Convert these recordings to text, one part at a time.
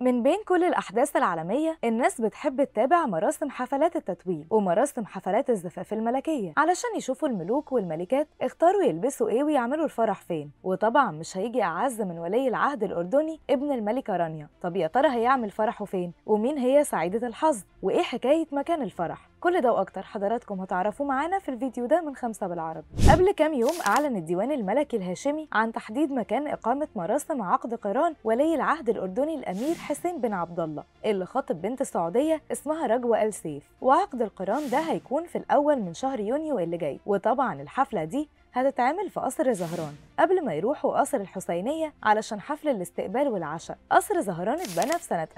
من بين كل الأحداث العالمية الناس بتحب تتابع مراسم حفلات التتويج ومراسم حفلات الزفاف الملكية علشان يشوفوا الملوك والملكات اختاروا يلبسوا ايه ويعملوا الفرح فين وطبعا مش هيجي أعز من ولي العهد الأردني ابن الملكة رانيا طب يا ترى هيعمل فرحه فين ومين هي سعيدة الحظ وإيه حكاية مكان الفرح كل ده وأكتر حضراتكم هتعرفوه معانا في الفيديو ده من خمسة بالعربي قبل كام يوم أعلن الديوان الملكي الهاشمي عن تحديد مكان إقامة مراسم عقد قران ولي العهد الأردني الأمير حسين بن عبد الله اللي خاطب بنت سعودية اسمها رجوة آل سيف وعقد القران ده هيكون في الأول من شهر يونيو اللي جاي وطبعا الحفلة دي هتتعمل في قصر زهران قبل ما يروحوا قصر الحسينية علشان حفل الاستقبال والعشاء قصر زهران اتبنى في سنة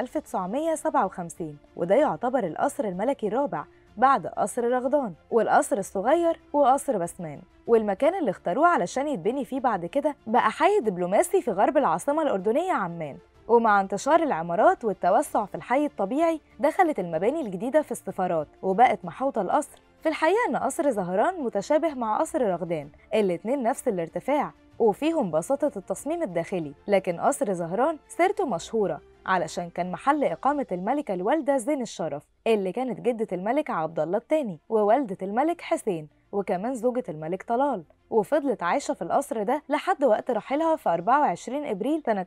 1957 وده يعتبر القصر الملكي الرابع بعد قصر رغدان والقصر الصغير وقصر بسمان والمكان اللي اختاروه علشان يتبني فيه بعد كده بقى حي دبلوماسي في غرب العاصمة الأردنية عمان ومع انتشار العمارات والتوسع في الحي الطبيعي دخلت المباني الجديدة في السفارات وبقت محوطة القصر في الحقيقة إن قصر زهران متشابه مع قصر رغدان الاتنين نفس الارتفاع وفيهم بساطة التصميم الداخلي لكن قصر زهران سيرته مشهورة علشان كان محل إقامة الملكة الوالدة زين الشرف اللي كانت جدة الملك عبد الله الثاني ووالدة الملك حسين وكمان زوجة الملك طلال وفضلت عايشة في القصر ده لحد وقت رحيلها في 24 إبريل سنة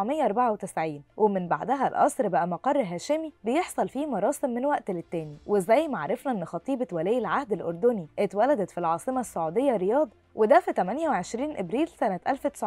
1994 ومن بعدها القصر بقى مقر هاشمي بيحصل فيه مراسم من وقت للتاني وزي ما عرفنا إن خطيبة ولي العهد الأردني اتولدت في العاصمة السعودية رياض وده في 28 ابريل سنه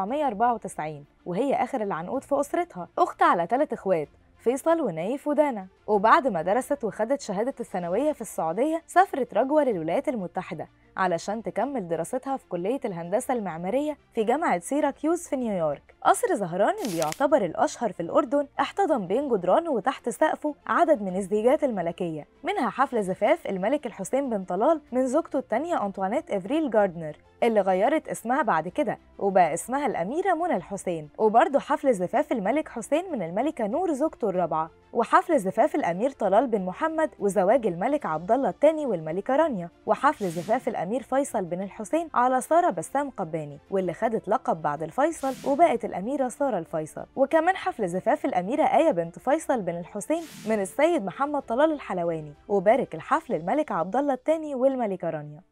1994 وهي اخر العنقود في اسرتها اخت على ثلاث اخوات فيصل ونايف ودانا وبعد ما درست وخدت شهادة الثانوية في السعودية سافرت رجوة للولايات المتحدة علشان تكمل دراستها في كلية الهندسة المعمارية في جامعة سيراكيوز في نيويورك قصر زهران اللي يعتبر الأشهر في الأردن احتضن بين جدرانه وتحت سقفه عدد من الزيجات الملكية منها حفل زفاف الملك الحسين بن طلال من زوجته الثانية أنطوانيت إفريل جاردنر اللي غيرت اسمها بعد كده وبقى اسمها الأميرة منى الحسين وبرضه حفل زفاف الملك حسين من الملكة نور زوجته الرابعة وحفل زفاف الأمير طلال بن محمد وزواج الملك عبد الله الثاني والملكة رانيا وحفل زفاف الأمير فيصل بن الحسين على سارة بسام قباني واللي خدت لقب بعد الفيصل وبقت الأميرة سارة الفيصل وكمان حفل زفاف الأميرة آية بنت فيصل بن الحسين من السيد محمد طلال الحلواني وبارك الحفل الملك عبد الله الثاني والملكة رانيا